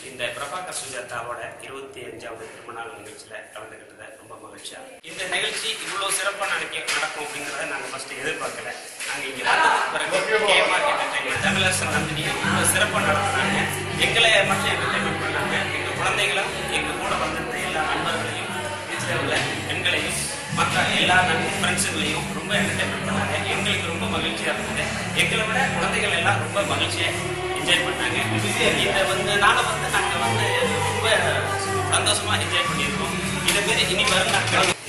இந்த பிரபாகர் சுஜாதாவோட இருபத்தி அஞ்சாவது திருமண நாள் நிகழ்ச்சியில கலந்துக்கிட்டது ரொம்ப மகிழ்ச்சியா இந்த நிகழ்ச்சி இவ்வளவு சிறப்பா நடக்க நடக்கும் அப்படிங்கறத நாங்க ஃபர்ஸ்ட் எதிர்பார்க்கல நாங்க இங்க வந்ததுக்கு பிறகு K mark entertainment Tamilarasan Nandini இவ்வளவு சிறப்பா நடத்துனாங்க எங்களை மட்டும் என்டர்டைன்மெண்ட் பண்ணாங்க எங்க குழந்தைகளும் எங்க கூட வந்திருந்த எல்லா நண்பர்களையும் வீட்டில் உள்ள பெண்களையும் மற்ற எல்லா ஃப்ரெண்ட்ஸுங்களையும் ரொம்ப என்டர்டைன்மெண்ட் பண்ணாங்க எங்களுக்கு ரொம்ப மகிழ்ச்சியா இருந்தது எங்களை விட குழந்தைகள் எல்லாம் ரொம்ப மகிழ்ச்சியா என்ஜாய் பண்ணாங்க இதை வந்து நாங்கள் வந்து நாங்கள் வந்து ரொம்ப சந்தோஷமா என்ஜாய் பண்ணியிருக்கோம் இதை மாரி இனி வரும் நாட்கள்